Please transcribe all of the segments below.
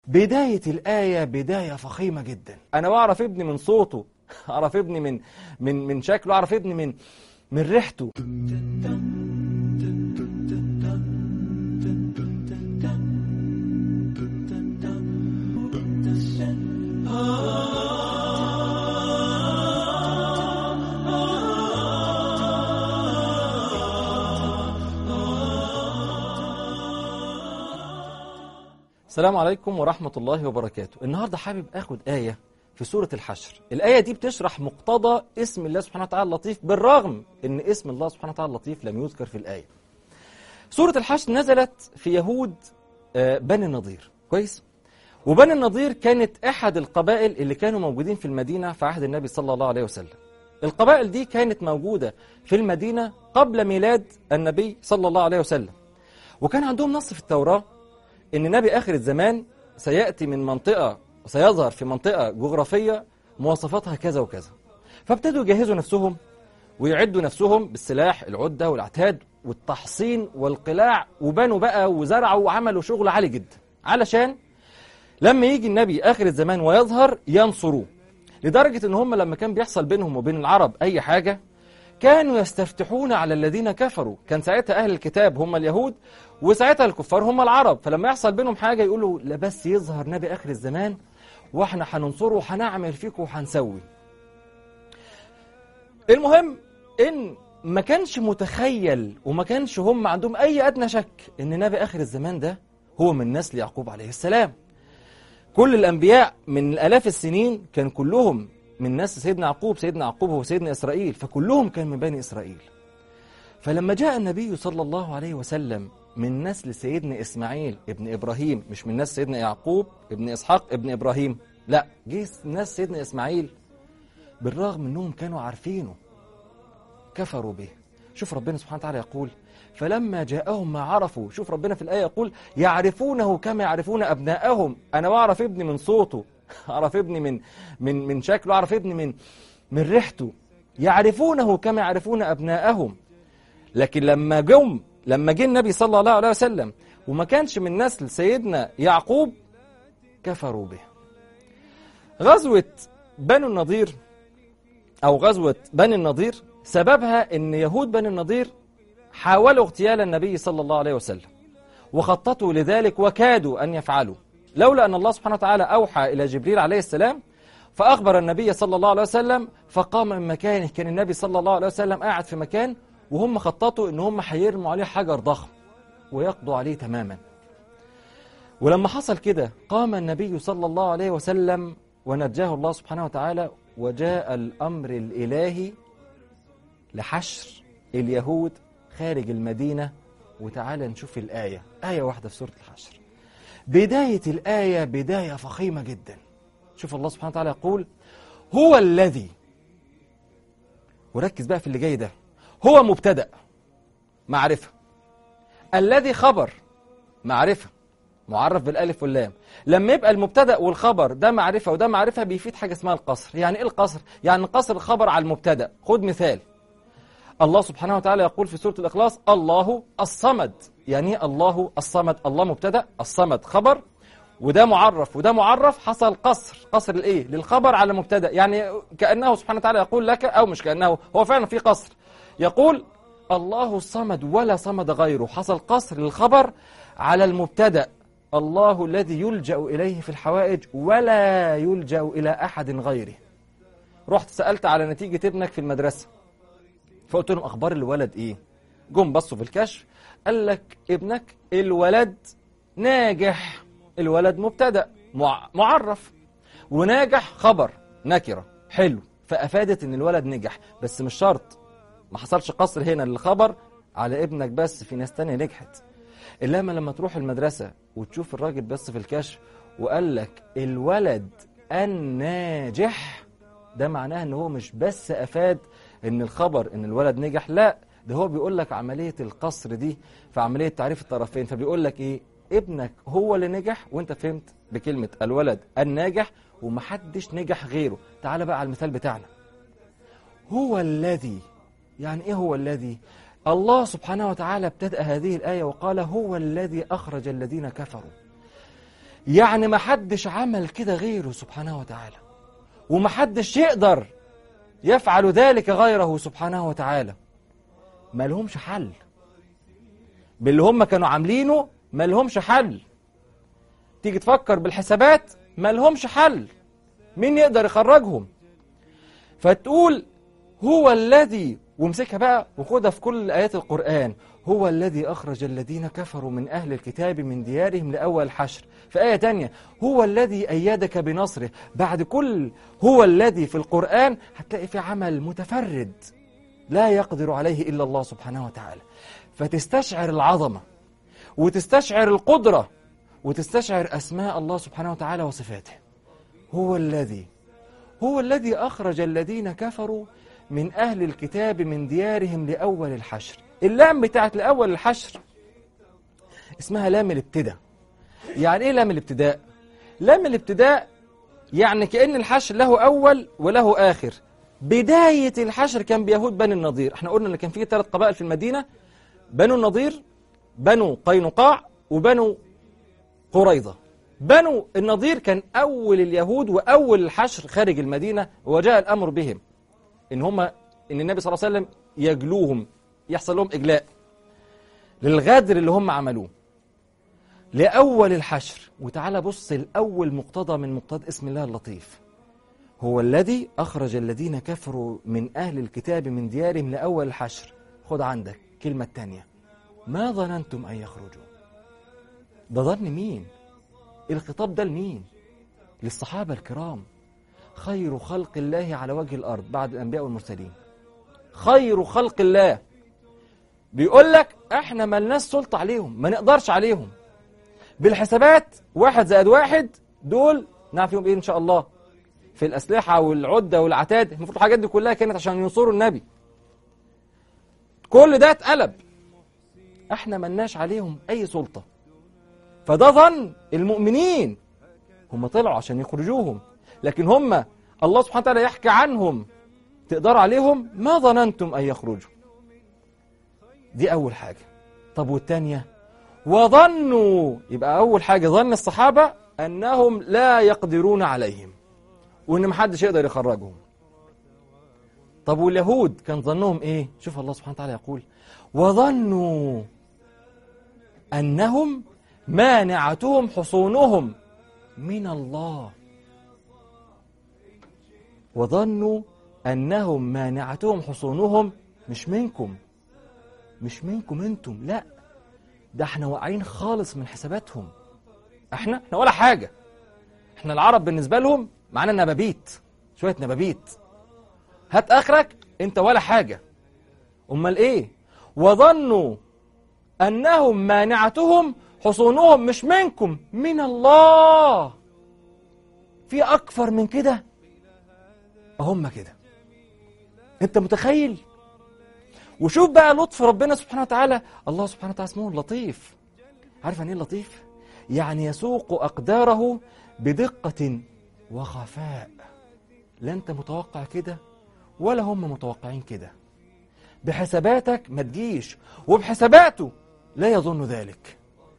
بداية الآية بداية فخيمة جدا أنا بعرف ابني من صوته أعرف ابني من من من شكله أعرف ابني من من ريحته السلام عليكم ورحمة الله وبركاته النهاردة حابب أخد آية في سورة الحشر الآية دي بتشرح مقتضى اسم الله سبحانه وتعالى اللطيف بالرغم أن اسم الله سبحانه وتعالى اللطيف لم يذكر في الآية سورة الحشر نزلت في يهود آه، بني النضير كويس وبني النضير كانت أحد القبائل اللي كانوا موجودين في المدينة في عهد النبي صلى الله عليه وسلم القبائل دي كانت موجودة في المدينة قبل ميلاد النبي صلى الله عليه وسلم وكان عندهم نص في التوراة ان نبي اخر الزمان سياتي من منطقه سيظهر في منطقه جغرافيه مواصفاتها كذا وكذا فابتدوا يجهزوا نفسهم ويعدوا نفسهم بالسلاح العده والعتاد والتحصين والقلاع وبنوا بقى وزرعوا وعملوا شغل عالي جدا علشان لما يجي النبي اخر الزمان ويظهر ينصروه لدرجه ان هم لما كان بيحصل بينهم وبين العرب اي حاجه كانوا يستفتحون على الذين كفروا كان ساعتها أهل الكتاب هم اليهود وساعتها الكفار هم العرب فلما يحصل بينهم حاجة يقولوا لا بس يظهر نبي آخر الزمان واحنا هننصره وهنعمل فيكم وهنسوي المهم ان ما كانش متخيل وما كانش هم عندهم اي ادنى شك ان نبي اخر الزمان ده هو من نسل يعقوب عليه السلام كل الانبياء من الاف السنين كان كلهم من نسل سيدنا يعقوب سيدنا يعقوب هو سيدنا إسرائيل فكلهم كان من بني إسرائيل فلما جاء النبي صلى الله عليه وسلم من نسل سيدنا إسماعيل ابن إبراهيم مش من نسل سيدنا يعقوب ابن إسحاق ابن إبراهيم لا جه نسل سيدنا إسماعيل بالرغم أنهم كانوا عارفينه كفروا به شوف ربنا سبحانه وتعالى يقول فلما جاءهم ما عرفوا شوف ربنا في الآية يقول يعرفونه كما يعرفون أبناءهم أنا بعرف ابني من صوته أعرف ابني من من من شكله أعرف ابني من من ريحته يعرفونه كما يعرفون أبناءهم لكن لما جم لما جه النبي صلى الله عليه وسلم وما كانش من نسل سيدنا يعقوب كفروا به غزوة بنو النضير أو غزوة بني النضير سببها أن يهود بني النضير حاولوا اغتيال النبي صلى الله عليه وسلم وخططوا لذلك وكادوا أن يفعلوا لولا أن الله سبحانه وتعالى أوحى إلى جبريل عليه السلام فأخبر النبي صلى الله عليه وسلم فقام من مكانه كان النبي صلى الله عليه وسلم قاعد في مكان وهم خططوا أن هم هيرموا عليه حجر ضخم ويقضوا عليه تماما ولما حصل كده قام النبي صلى الله عليه وسلم ونجاه الله سبحانه وتعالى وجاء الأمر الإلهي لحشر اليهود خارج المدينة وتعالى نشوف الآية آية واحدة في سورة الحشر بداية الآية بداية فخيمة جدا شوف الله سبحانه وتعالى يقول هو الذي وركز بقى في اللي جاي ده هو مبتدأ معرفة الذي خبر معرفة معرف بالالف واللام لما يبقى المبتدا والخبر ده معرفه وده معرفه بيفيد حاجه اسمها القصر يعني ايه القصر يعني قصر الخبر على المبتدا خد مثال الله سبحانه وتعالى يقول في سوره الاخلاص الله الصمد يعني ايه الله الصمد الله مبتدا الصمد خبر وده معرف وده معرف حصل قصر قصر الايه للخبر على مبتدا يعني كانه سبحانه وتعالى يقول لك او مش كانه هو فعلا في قصر يقول الله الصمد ولا صمد غيره حصل قصر للخبر على المبتدا الله الذي يلجأ إليه في الحوائج ولا يلجأ إلى أحد غيره رحت سألت على نتيجة ابنك في المدرسة فقلت لهم أخبار الولد إيه جم بصوا في الكشف قال لك ابنك الولد ناجح الولد مبتدأ مع- معرف وناجح خبر نكرة حلو فأفادت إن الولد نجح بس مش شرط ما حصلش قصر هنا للخبر على ابنك بس في ناس تانية نجحت إلا لما تروح المدرسة وتشوف الراجل بس في الكشف وقال لك الولد الناجح ده معناه ان هو مش بس افاد ان الخبر ان الولد نجح لا ده هو بيقول لك عملية القصر دي في عملية تعريف الطرفين فبيقول لك ايه ابنك هو اللي نجح وانت فهمت بكلمة الولد الناجح ومحدش نجح غيره تعال بقى على المثال بتاعنا هو الذي يعني ايه هو الذي الله سبحانه وتعالى ابتدأ هذه الآية وقال هو الذي أخرج الذين كفروا يعني ما حدش عمل كده غيره سبحانه وتعالى وما حدش يقدر يفعل ذلك غيره سبحانه وتعالى ما لهمش حل باللي هم كانوا عاملينه ما لهمش حل تيجي تفكر بالحسابات ما لهمش حل مين يقدر يخرجهم فتقول هو الذي وامسكها بقى وخدها في كل آيات القرآن هو الذي أخرج الذين كفروا من أهل الكتاب من ديارهم لأول الحشر في آية تانية هو الذي أيدك بنصره بعد كل هو الذي في القرآن هتلاقي في عمل متفرد لا يقدر عليه إلا الله سبحانه وتعالى فتستشعر العظمة وتستشعر القدرة وتستشعر أسماء الله سبحانه وتعالى وصفاته هو الذي هو الذي أخرج الذين كفروا من أهل الكتاب من ديارهم لأول الحشر اللام بتاعت لأول الحشر اسمها لام الابتداء يعني إيه لام الابتداء؟ لام الابتداء يعني كأن الحشر له أول وله آخر بداية الحشر كان بيهود بني النضير احنا قلنا ان كان في ثلاث قبائل في المدينة بنو النضير بنو قينقاع وبنو قريظة بنو النضير كان أول اليهود وأول الحشر خارج المدينة وجاء الأمر بهم إن هم إن النبي صلى الله عليه وسلم يجلوهم يحصل لهم إجلاء للغدر اللي هم عملوه لأول الحشر وتعالى بص الأول مقتضى من مقتضى اسم الله اللطيف هو الذي أخرج الذين كفروا من أهل الكتاب من ديارهم لأول الحشر خد عندك كلمة تانية ما ظننتم أن يخرجوا ده ظن مين الخطاب ده لمين للصحابة الكرام خير خلق الله على وجه الأرض بعد الأنبياء والمرسلين خير خلق الله بيقول لك احنا ملناش سلطة عليهم ما نقدرش عليهم بالحسابات واحد زائد واحد دول نعرف فيهم ايه ان شاء الله في الأسلحة والعدة والعتاد المفروض الحاجات دي كلها كانت عشان ينصروا النبي كل ده اتقلب احنا ملناش عليهم اي سلطة فده ظن المؤمنين هم طلعوا عشان يخرجوهم لكن هم الله سبحانه وتعالى يحكي عنهم تقدروا عليهم ما ظننتم أن يخرجوا دي أول حاجة طب والتانية وظنوا يبقى أول حاجة ظن الصحابة أنهم لا يقدرون عليهم وإن محدش يقدر يخرجهم طب واليهود كان ظنهم إيه شوف الله سبحانه وتعالى يقول وظنوا أنهم مانعتهم حصونهم من الله وظنوا أنهم مانعتهم حصونهم مش منكم مش منكم انتم لا ده احنا واقعين خالص من حساباتهم احنا احنا ولا حاجة احنا العرب بالنسبة لهم معانا نبابيت شوية نبابيت هات اخرك انت ولا حاجة امال ايه وظنوا انهم مانعتهم حصونهم مش منكم من الله في اكثر من كده هم كده انت متخيل وشوف بقى لطف ربنا سبحانه وتعالى الله سبحانه وتعالى اسمه لطيف عارف يعني ايه لطيف يعني يسوق اقداره بدقة وخفاء لا انت متوقع كده ولا هم متوقعين كده بحساباتك ما تجيش وبحساباته لا يظن ذلك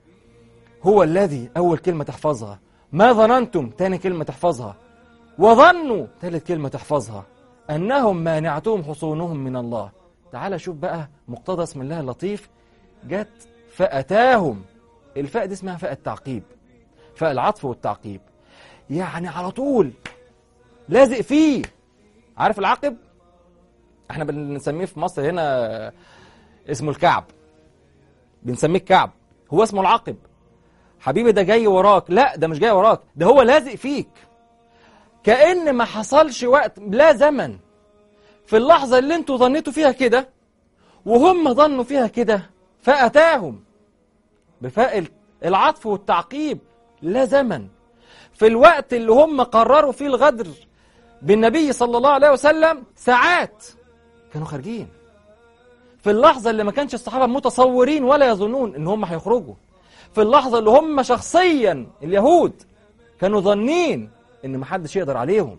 هو الذي أول كلمة تحفظها ما ظننتم تاني كلمة تحفظها وظنوا ثالث كلمة تحفظها أنهم مانعتهم حصونهم من الله تعال شوف بقى مقتضى اسم الله اللطيف جت فأتاهم الفاء دي اسمها فاء التعقيب فاء العطف والتعقيب يعني على طول لازق فيه عارف العقب احنا بنسميه في مصر هنا اسمه الكعب بنسميه الكعب هو اسمه العقب حبيبي ده جاي وراك لا ده مش جاي وراك ده هو لازق فيك كأن ما حصلش وقت لا زمن في اللحظة اللي انتوا ظنيتوا فيها كده وهم ظنوا فيها كده فأتاهم بفاء العطف والتعقيب لا زمن في الوقت اللي هم قرروا فيه الغدر بالنبي صلى الله عليه وسلم ساعات كانوا خارجين في اللحظة اللي ما كانش الصحابة متصورين ولا يظنون ان هم هيخرجوا في اللحظة اللي هم شخصيا اليهود كانوا ظنين ان محدش يقدر عليهم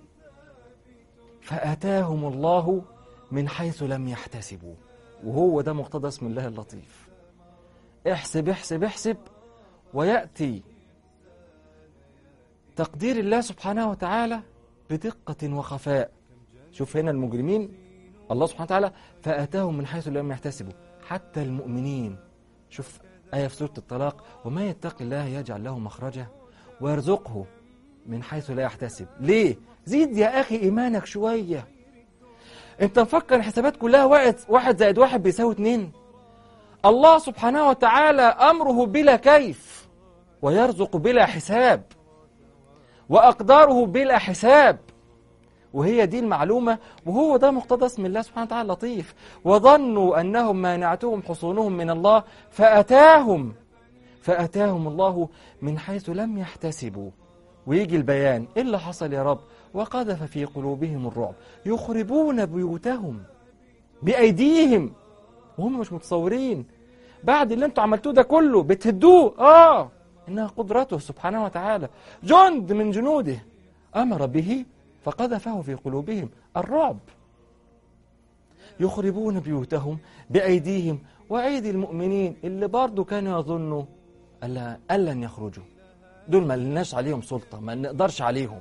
فأتاهم الله من حيث لم يحتسبوا وهو ده مقتضى اسم الله اللطيف احسب احسب احسب ويأتي تقدير الله سبحانه وتعالى بدقة وخفاء شوف هنا المجرمين الله سبحانه وتعالى فأتاهم من حيث لم يحتسبوا حتى المؤمنين شوف آية في سورة الطلاق وما يتق الله يجعل له مخرجا ويرزقه من حيث لا يحتسب ليه؟ زيد يا أخي إيمانك شوية أنت مفكر الحسابات كلها واحد, واحد زائد واحد بيساوي اتنين الله سبحانه وتعالى أمره بلا كيف ويرزق بلا حساب وأقداره بلا حساب وهي دي المعلومة وهو ده مقتضى اسم الله سبحانه وتعالى لطيف وظنوا أنهم مانعتهم حصونهم من الله فأتاهم فأتاهم الله من حيث لم يحتسبوا ويجي البيان إيه اللي حصل يا رب وقذف في قلوبهم الرعب يخربون بيوتهم بأيديهم وهم مش متصورين بعد اللي انتوا عملتوه ده كله بتهدوه اه انها قدرته سبحانه وتعالى جند من جنوده امر به فقذفه في قلوبهم الرعب يخربون بيوتهم بأيديهم وأيدي المؤمنين اللي برضو كانوا يظنوا ألا ألن يخرجوا دول ما لناش عليهم سلطة ما نقدرش عليهم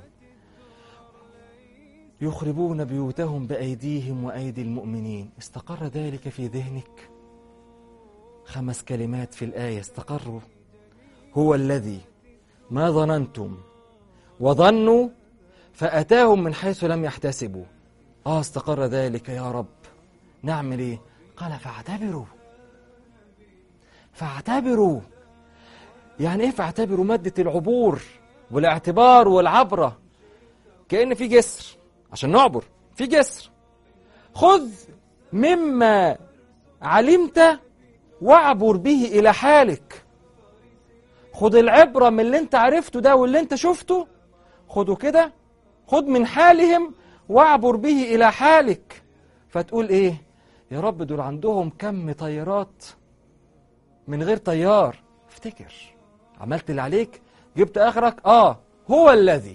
يخربون بيوتهم بأيديهم وأيدي المؤمنين استقر ذلك في ذهنك خمس كلمات في الآية استقروا هو الذي ما ظننتم وظنوا فأتاهم من حيث لم يحتسبوا آه استقر ذلك يا رب نعمل إيه قال فاعتبروا فاعتبروا يعني إيه فاعتبروا مادة العبور والاعتبار والعبرة كأن في جسر عشان نعبر في جسر خذ مما علمت واعبر به إلى حالك خد العبرة من اللي انت عرفته ده واللي انت شفته خده كده خد من حالهم واعبر به إلى حالك فتقول إيه يا رب دول عندهم كم طيارات من غير طيار افتكر عملت اللي عليك جبت آخرك آه هو الذي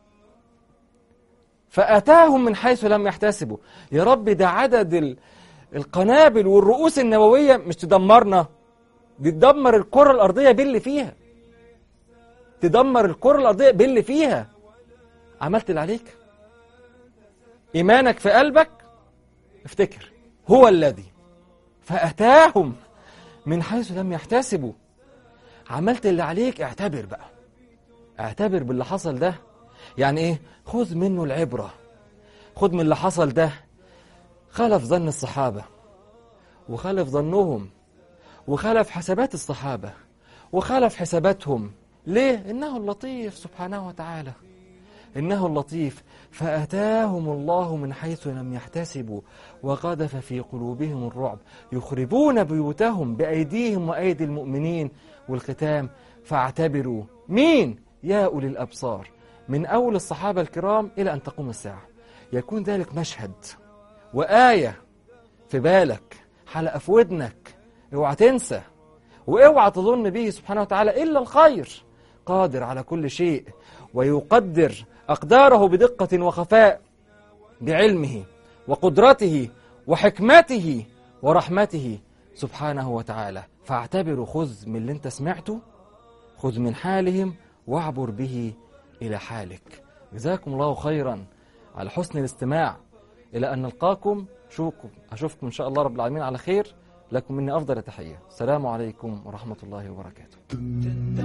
فأتاهم من حيث لم يحتسبوا يا رب ده عدد ال... القنابل والرؤوس النووية مش تدمرنا دي تدمر الكرة الأرضية باللي فيها تدمر الكرة الأرضية باللي فيها عملت اللي عليك إيمانك في قلبك افتكر هو الذي فأتاهم من حيث لم يحتسبوا عملت اللي عليك اعتبر بقى اعتبر باللي حصل ده يعني ايه خذ منه العبرة خذ من اللي حصل ده خلف ظن الصحابة وخلف ظنهم وخلف حسابات الصحابة وخلف حساباتهم ليه؟ إنه اللطيف سبحانه وتعالى إنه اللطيف فأتاهم الله من حيث لم يحتسبوا وقذف في قلوبهم الرعب يخربون بيوتهم بأيديهم وأيدي المؤمنين والختام فاعتبروا مين يا أولي الأبصار من أول الصحابة الكرام إلى أن تقوم الساعة يكون ذلك مشهد وآية في بالك حلقة في ودنك اوعى تنسى واوعى تظن به سبحانه وتعالى إلا الخير قادر على كل شيء ويقدر أقداره بدقة وخفاء بعلمه وقدرته وحكمته ورحمته سبحانه وتعالى فاعتبروا خذ من اللي انت سمعته خذ من حالهم واعبر به إلى حالك جزاكم الله خيرا على حسن الاستماع إلى أن نلقاكم شوفكم أشوفكم إن شاء الله رب العالمين على خير لكم مني أفضل تحية السلام عليكم ورحمة الله وبركاته